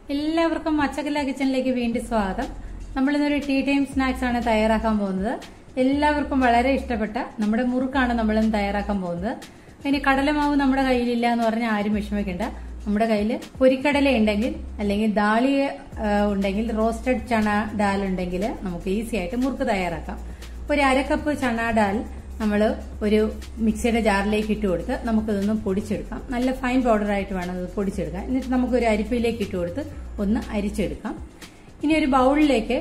എല്ലാവർക്കും മച്ചക്കല്ല കിച്ചണിലേക്ക് വീണ്ടും സ്വാഗതം നമ്മളിന്നൊരു ടീ ടൈം സ്നാക്സ് ആണ് തയ്യാറാക്കാൻ പോകുന്നത് എല്ലാവർക്കും വളരെ ഇഷ്ടപ്പെട്ട നമ്മുടെ മുറുക്കാണ് നമ്മളിന്ന് തയ്യാറാക്കാൻ പോകുന്നത് ഇനി കടലമാവ് നമ്മുടെ കയ്യിലില്ല എന്ന് പറഞ്ഞാൽ ആരും വിഷമിക്കണ്ട നമ്മുടെ കയ്യിൽ പൊരിക്കടല ഉണ്ടെങ്കിൽ അല്ലെങ്കിൽ ദാളിയ ആ, ഉണ്ടെങ്കിൽ റോസ്റ്റഡ് ചണ ഡാൽ ഉണ്ടെങ്കിൽ നമുക്ക് ഈസി ആയിട്ട് മുറുക്ക് തയ്യാറാക്കാം ഒരു അരക്കപ്പ് ചണ ഡാൽ നമ്മൾ ഒരു മിക്സിയുടെ ജാറിലേക്ക് ഇട്ട് കൊടുത്ത് നമുക്കിതൊന്ന് പൊടിച്ചെടുക്കാം നല്ല ഫൈൻ പൗഡർ ആയിട്ട് വേണം ഇത് പൊടിച്ചെടുക്കാൻ എന്നിട്ട് നമുക്കൊരു അരിപ്പയിലേക്ക് ഇട്ട് കൊടുത്ത് ഒന്ന് അരിച്ചെടുക്കാം ഇനി ഒരു ബൗളിലേക്ക്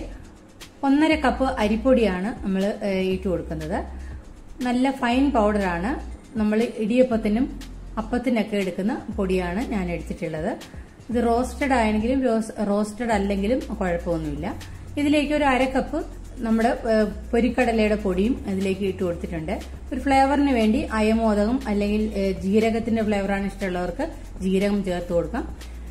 ഒന്നര കപ്പ് അരിപ്പൊടിയാണ് നമ്മൾ ഇട്ട് കൊടുക്കുന്നത് നല്ല ഫൈൻ പൗഡറാണ് നമ്മൾ ഇടിയപ്പത്തിനും അപ്പത്തിനൊക്കെ എടുക്കുന്ന പൊടിയാണ് ഞാൻ എടുത്തിട്ടുള്ളത് ഇത് റോസ്റ്റഡ് ആയെങ്കിലും റോസ്റ്റഡ് അല്ലെങ്കിലും കുഴപ്പമൊന്നുമില്ല ഇതിലേക്ക് ഒരു അര കപ്പ് നമ്മുടെ ഏഹ്, പൊരിക്കടലയുടെ പൊടിയും ഇതിലേക്ക് ഇട്ട് കൊടുത്തിട്ടുണ്ട് ഒരു ഫ്ലേവറിന് വേണ്ടി അയമോദകം അല്ലെങ്കിൽ ഏഹ്, ജീരകത്തിന്റെ ഫ്ലേവറാണ് ഇഷ്ടമുള്ളവർക്ക് ജീരകം ചേർത്ത് കൊടുക്കാം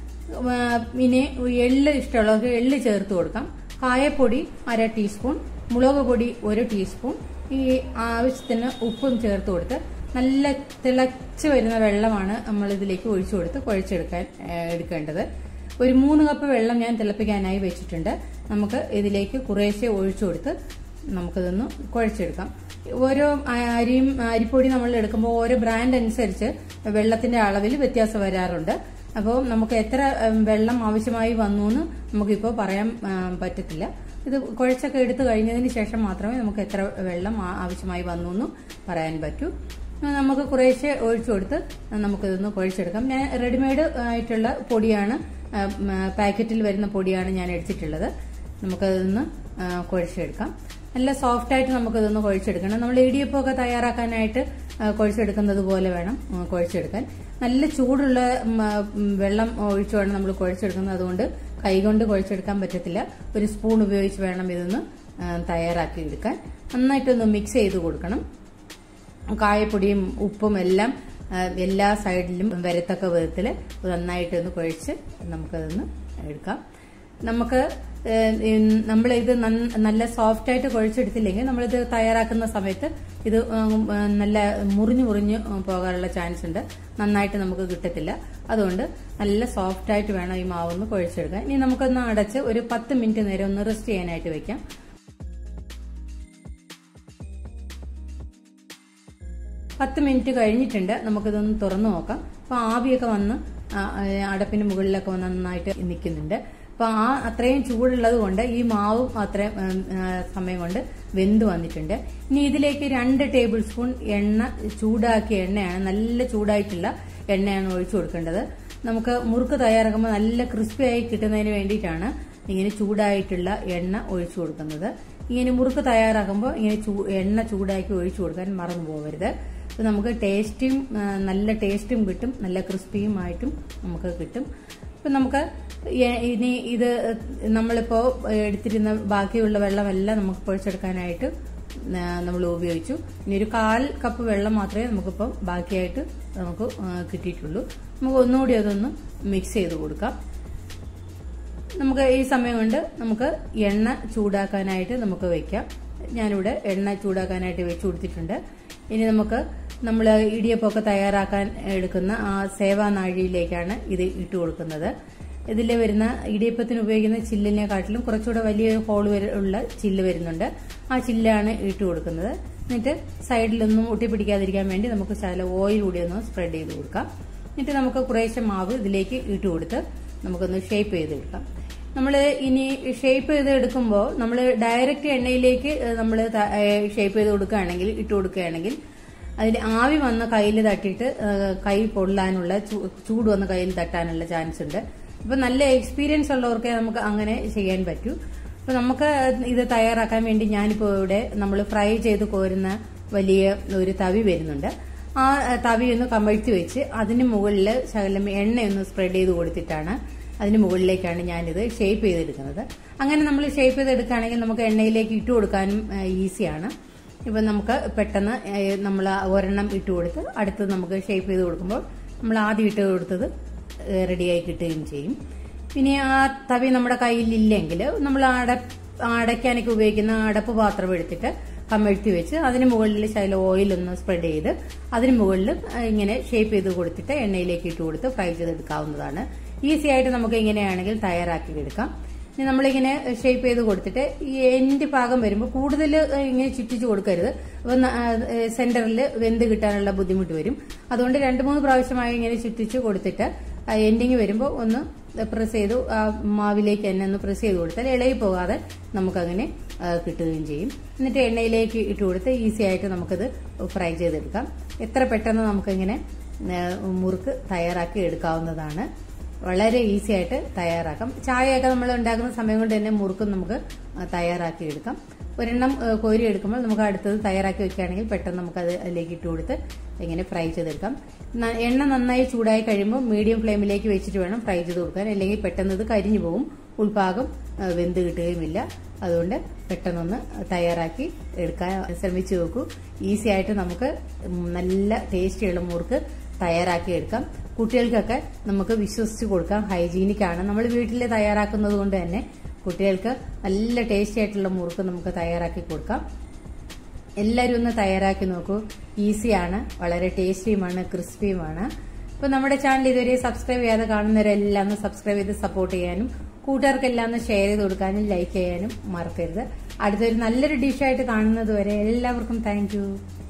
ഏഹ്, പിന്നെ എള്ള് ഇഷ്ടമുള്ളവർക്ക് എള്ള് ചേർത്ത് കൊടുക്കാം കായപ്പൊടി അര ടീസ്പൂൺ മുളക് പൊടി ഒരു ടീസ്പൂൺ ഈ ആവശ്യത്തിന് ഉപ്പും ചേർത്ത് കൊടുത്ത് നല്ല തിളച്ച് വരുന്ന വെള്ളമാണ് നമ്മൾ ഇതിലേക്ക് ഒഴിച്ചു കൊടുത്ത് കുഴച്ചെടുക്കാൻ ഏഹ്, എടുക്കേണ്ടത് ഒരു മൂന്ന് കപ്പ് വെള്ളം ഞാൻ തിളപ്പിക്കാനായി വെച്ചിട്ടുണ്ട് നമുക്ക് ഇതിലേക്ക് കുറേശ്ശെ ഒഴിച്ചു കൊടുത്ത് നമുക്കിതൊന്ന് കുഴച്ചെടുക്കാം ഓരോ അരിയും അരിപ്പൊടി നമ്മൾ എടുക്കുമ്പോൾ ഓരോ ബ്രാൻഡ് അനുസരിച്ച് വെള്ളത്തിന്റെ അളവിൽ വ്യത്യാസം വരാറുണ്ട് അപ്പോൾ നമുക്ക് എത്ര ഉം, വെള്ളം ആവശ്യമായി വന്നു എന്ന് നമുക്കിപ്പോൾ പറയാൻ ആ, പറ്റത്തില്ല ഇത് കുഴച്ചൊക്കെ എടുത്തു കഴിഞ്ഞതിന് ശേഷം മാത്രമേ നമുക്ക് എത്ര വെള്ളം ആ- ആവശ്യമായി വന്നു എന്ന് പറയാൻ പറ്റൂ നമുക്ക് കുറേശ്ശെ ഒഴിച്ചു കൊടുത്ത് നമുക്കിതൊന്ന് കുഴച്ചെടുക്കാം ഞാൻ റെഡിമെയ്ഡ് ആയിട്ടുള്ള പൊടിയാണ് ആ, ഉം, പാക്കറ്റിൽ വരുന്ന പൊടിയാണ് ഞാൻ എടുത്തിട്ടുള്ളത് നമുക്കതൊന്ന് ആ, കുഴച്ചെടുക്കാം നല്ല സോഫ്റ്റ് ആയിട്ട് നമുക്കിതൊന്ന് കുഴച്ചെടുക്കണം നമ്മൾ ഇടിയപ്പമൊക്കെ തയ്യാറാക്കാനായിട്ട് ആ, കുഴച്ചെടുക്കുന്നത് പോലെ വേണം ആ, കുഴച്ചെടുക്കാൻ നല്ല ചൂടുള്ള ഉം, ആ, ഉം, വെള്ളം ഒഴിച്ചു വേണം നമ്മൾ കുഴച്ചെടുക്കുന്നത് അതുകൊണ്ട് കൈകൊണ്ട് കുഴച്ചെടുക്കാൻ പറ്റത്തില്ല ഒരു സ്പൂൺ ഉപയോഗിച്ച് വേണം ഇതൊന്ന് ആ, തയ്യാറാക്കി എടുക്കാൻ നന്നായിട്ടൊന്ന് മിക്സ് ചെയ്ത് കൊടുക്കണം കായപ്പൊടിയും ഉപ്പും എല്ലാം ആ, എല്ലാ സൈഡിലും വരത്തക്ക വിധത്തിൽ നന്നായിട്ടൊന്ന് കുഴച്ച് നമുക്കതൊന്ന് എടുക്കാം നമുക്ക് നമ്മൾ ഇത് നല്ല സോഫ്റ്റ് ആയിട്ട് കുഴച്ചെടുത്തില്ലെങ്കിൽ നമ്മളിത് തയ്യാറാക്കുന്ന സമയത്ത് ഇത് ഉം, ആ, നല്ല മുറിഞ്ഞു മുറിഞ്ഞ് പോകാനുള്ള ചാൻസ് ഉണ്ട് നന്നായിട്ട് നമുക്ക് കിട്ടത്തില്ല അതുകൊണ്ട് നല്ല സോഫ്റ്റ് ആയിട്ട് വേണം ഈ മാവൊന്ന് കുഴച്ചെടുക്കാൻ ഇനി നമുക്കൊന്ന് അടച്ച് ഒരു പത്ത് മിനിറ്റ് നേരം ഒന്ന് റെസ്റ്റ് ചെയ്യാനായിട്ട് വെക്കാം പത്ത് മിനിറ്റ് കഴിഞ്ഞിട്ടുണ്ട് നമുക്കിതൊന്ന് തുറന്നു നോക്കാം അപ്പൊ ആവിയൊക്കെ വന്ന് ആ, ആ, അടപ്പിന് മുകളിലൊക്കെ വന്ന് നന്നായിട്ട് നിൽക്കുന്നുണ്ട് അപ്പൊ ആ അത്രയും ചൂടുള്ളത് കൊണ്ട് ഈ മാവും അത്രയും ഉം, ആ, സമയം കൊണ്ട് വെന്ത് വന്നിട്ടുണ്ട് ഇനി ഇതിലേക്ക് രണ്ട് ടേബിൾ സ്പൂൺ എണ്ണ ചൂടാക്കിയ എണ്ണയാണ് നല്ല ചൂടായിട്ടുള്ള എണ്ണയാണ് ഒഴിച്ചു കൊടുക്കേണ്ടത് നമുക്ക് മുറുക്ക് തയ്യാറാക്കുമ്പോൾ നല്ല ക്രിസ്പി ആയി കിട്ടുന്നതിന് വേണ്ടിയിട്ടാണ് ഇങ്ങനെ ചൂടായിട്ടുള്ള എണ്ണ ഒഴിച്ചു കൊടുക്കുന്നത് ഇങ്ങനെ മുറുക്ക് തയ്യാറാക്കുമ്പോൾ ഇങ്ങനെ ചൂ- എണ്ണ ചൂടാക്കി ഒഴിച്ചു കൊടുക്കാൻ മറന്നു പോകരുത് ഇത് നമുക്ക് ടേസ്റ്റും ആ, നല്ല ടേസ്റ്റും കിട്ടും നല്ല ക്രിസ്പിയുമായിട്ടും നമുക്ക് കിട്ടും ഇപ്പം നമുക്ക് എ- ഇനി ഇത് നമ്മളിപ്പോൾ എടുത്തിരുന്ന ബാക്കിയുള്ള വെള്ളമെല്ലാം നമുക്ക് പൊഴിച്ചെടുക്കാനായിട്ട് നമ്മൾ ഉപയോഗിച്ചു ഇനി ഒരു കാൽ കപ്പ് വെള്ളം മാത്രമേ നമുക്കിപ്പം ബാക്കിയായിട്ട് നമുക്ക് ആ, കിട്ടിയിട്ടുള്ളൂ നമുക്ക് ഒന്നുകൂടി അതൊന്ന് മിക്സ് ചെയ്ത് കൊടുക്കാം നമുക്ക് ഈ സമയം കൊണ്ട് നമുക്ക് എണ്ണ ചൂടാക്കാനായിട്ട് നമുക്ക് വെക്കാം ഞാനിവിടെ എണ്ണ ചൂടാക്കാനായിട്ട് വെച്ച് കൊടുത്തിട്ടുണ്ട് ഇനി നമുക്ക് നമ്മൾ ഇടിയപ്പമൊക്കെ തയ്യാറാക്കാൻ എടുക്കുന്ന ആ സേവാനാഴിയിലേക്കാണ് ഇത് ഇട്ട് കൊടുക്കുന്നത് ഇതിൽ വരുന്ന ഇടിയപ്പത്തിന് ഉപയോഗിക്കുന്ന ചില്ലിനെക്കാട്ടിലും കുറച്ചുകൂടെ വലിയ ഹോൾ ഉള്ള ചില്ല് വരുന്നുണ്ട് ആ ചില്ലാണ് ഇട്ട് കൊടുക്കുന്നത് എന്നിട്ട് സൈഡിലൊന്നും ഒട്ടിപ്പിടിക്കാതിരിക്കാൻ വേണ്ടി നമുക്ക് ശകലം ഓയിൽ കൂടി ഒന്ന് സ്പ്രെഡ് ചെയ്ത് കൊടുക്കാം എന്നിട്ട് നമുക്ക് കുറേശ്ശെ മാവ് ഇതിലേക്ക് ഇട്ട് കൊടുത്ത് നമുക്കൊന്ന് ഷേപ്പ് ചെയ്തെടുക്കാം നമ്മൾ ഇനി ഷേപ്പ് ചെയ്ത് എടുക്കുമ്പോൾ നമ്മൾ ഡയറക്റ്റ് എണ്ണയിലേക്ക് നമ്മൾ ഷേപ്പ് ചെയ്ത് കൊടുക്കുകയാണെങ്കിൽ ഇട്ട് കൊടുക്കുകയാണെങ്കിൽ അതിൽ ആവി വന്ന കയ്യിൽ തട്ടിയിട്ട് ആ, കൈ പൊള്ളാനുള്ള ചൂ- ചൂട് വന്ന കയ്യിൽ തട്ടാനുള്ള ചാൻസ് ഉണ്ട് അപ്പൊ നല്ല എക്സ്പീരിയൻസ് ഉള്ളവർക്കേ നമുക്ക് അങ്ങനെ ചെയ്യാൻ പറ്റൂ അപ്പൊ നമുക്ക് ഇത് തയ്യാറാക്കാൻ വേണ്ടി ഞാനിപ്പോൾ ഇവിടെ നമ്മൾ ഫ്രൈ ചെയ്ത് കോരുന്ന വലിയ ഒരു തവി വരുന്നുണ്ട് ആ തവി ഒന്ന് കമഴ്ത്തി വെച്ച് അതിന് മുകളിൽ ശകലം എണ്ണയൊന്ന് സ്പ്രെഡ് ചെയ്ത് കൊടുത്തിട്ടാണ് അതിന് മുകളിലേക്കാണ് ഞാനിത് ഷേപ്പ് ചെയ്തെടുക്കുന്നത് അങ്ങനെ നമ്മൾ ഷേപ്പ് ചെയ്തെടുക്കുകയാണെങ്കിൽ നമുക്ക് എണ്ണയിലേക്ക് ഇട്ട് കൊടുക്കാനും ഈസിയാണ് ഇപ്പം നമുക്ക് പെട്ടെന്ന് നമ്മൾ ഒരെണ്ണം ഇട്ട് കൊടുത്ത് അടുത്തത് നമുക്ക് ഷേപ്പ് ചെയ്ത് കൊടുക്കുമ്പോൾ നമ്മൾ ആദ്യം ഇട്ട് കൊടുത്തത് റെഡിയായി കിട്ടുകയും ചെയ്യും പിന്നെ ആ തവി നമ്മുടെ കയ്യിലില്ലെങ്കിൽ നമ്മൾ അട അടയ്ക്കാനൊക്കെ ഉപയോഗിക്കുന്ന അടപ്പ് പാത്രം എടുത്തിട്ട് കമഴ്ത്തി വെച്ച് അതിന് മുകളിൽ ശകലം ഓയിൽ ഒന്ന് സ്പ്രെഡ് ചെയ്ത് അതിന് മുകളിൽ ഇങ്ങനെ ഷേപ്പ് ചെയ്ത് കൊടുത്തിട്ട് എണ്ണയിലേക്ക് ഇട്ട് കൊടുത്ത് ഫ്രൈ ചെയ്തെടുക്കാവുന്നതാണ് ഈസി ആയിട്ട് നമുക്ക് ഇങ്ങനെയാണെങ്കിൽ തയ്യാറാക്കി എടുക്കാം ഇനി നമ്മളിങ്ങനെ ഷേപ്പ് ചെയ്ത് കൊടുത്തിട്ട് ഈ എൻഡ് ഭാഗം വരുമ്പോൾ കൂടുതൽ ഇങ്ങനെ ചുറ്റിച്ച് കൊടുക്കരുത് അപ്പോൾ സെന്ററിൽ വെന്ത് കിട്ടാനുള്ള ബുദ്ധിമുട്ട് വരും അതുകൊണ്ട് രണ്ട് മൂന്ന് പ്രാവശ്യമായി ഇങ്ങനെ ചുറ്റിച്ച് കൊടുത്തിട്ട് എൻഡിങ് വരുമ്പോൾ ഒന്ന് പ്രസ് ചെയ്ത് ആ മാവിലേക്ക് തന്നെ ഒന്ന് പ്രസ് ചെയ്ത് കൊടുത്താൽ ഇളകി പോകാതെ നമുക്കങ്ങനെ ആ, കിട്ടുകയും ചെയ്യും എന്നിട്ട് എണ്ണയിലേക്ക് ഇട്ട് കൊടുത്ത് ഈസി ആയിട്ട് നമുക്കത് ഫ്രൈ ചെയ്തെടുക്കാം എത്ര പെട്ടെന്ന് നമുക്കിങ്ങനെ ആ, മുറുക്ക് തയ്യാറാക്കി എടുക്കാവുന്നതാണ് വളരെ ഈസി ആയിട്ട് തയ്യാറാക്കാം ചായയൊക്കെ നമ്മൾ ഉണ്ടാക്കുന്ന സമയം കൊണ്ട് തന്നെ മുറുക്കും നമുക്ക് ആ, തയ്യാറാക്കി എടുക്കാം ഒരെണ്ണം ആ, കോരി എടുക്കുമ്പോൾ നമുക്ക് അടുത്തത് തയ്യാറാക്കി വെക്കുകയാണെങ്കിൽ പെട്ടെന്ന് നമുക്ക് അത് അതിലേക്ക് ഇട്ട് കൊടുത്ത് ഇങ്ങനെ ഫ്രൈ ചെയ്തെടുക്കാം ന- എണ്ണ നന്നായി ചൂടായി കഴിയുമ്പോൾ മീഡിയം ഫ്ലെയിമിലേക്ക് വെച്ചിട്ട് വേണം ഫ്രൈ ചെയ്ത് കൊടുക്കാൻ അല്ലെങ്കിൽ പെട്ടെന്ന് ഇത് കരിഞ്ഞു പോകും ഉൾഭാഗം ആ, വെന്ത് കിട്ടുകയുമില്ല അതുകൊണ്ട് പെട്ടെന്നൊന്ന് തയ്യാറാക്കി എടുക്കാൻ ശ്രമിച്ചു നോക്കൂ ഈസി ആയിട്ട് നമുക്ക് ഉം, നല്ല ടേസ്റ്റിയുള്ള മുറുക്ക് തയ്യാറാക്കി എടുക്കാം കുട്ടികൾക്കൊക്കെ നമുക്ക് വിശ്വസിച്ച് കൊടുക്കാം ഹൈജീനിക് ആണ് നമ്മൾ വീട്ടിൽ തയ്യാറാക്കുന്നത് കൊണ്ട് തന്നെ കുട്ടികൾക്ക് നല്ല ടേസ്റ്റി ആയിട്ടുള്ള മുറുക്ക് നമുക്ക് തയ്യാറാക്കി കൊടുക്കാം എല്ലാവരും ഒന്ന് തയ്യാറാക്കി നോക്കൂ ഈസിയാണ് വളരെ ടേസ്റ്റിയുമാണ് ക്രിസ്പിയുമാണ് ഇപ്പൊ നമ്മുടെ ചാനൽ ഇതുവരെ സബ്സ്ക്രൈബ് ചെയ്യാതെ കാണുന്നവരെല്ലാം ഒന്ന് സബ്സ്ക്രൈബ് ചെയ്ത് സപ്പോർട്ട് ചെയ്യാനും കൂട്ടുകാർക്കെല്ലാം ഒന്ന് ഷെയർ ചെയ്ത് കൊടുക്കാനും ലൈക്ക് ചെയ്യാനും മറക്കരുത് അടുത്തൊരു നല്ലൊരു ഡിഷായിട്ട് കാണുന്നത് വരെ എല്ലാവർക്കും താങ്ക്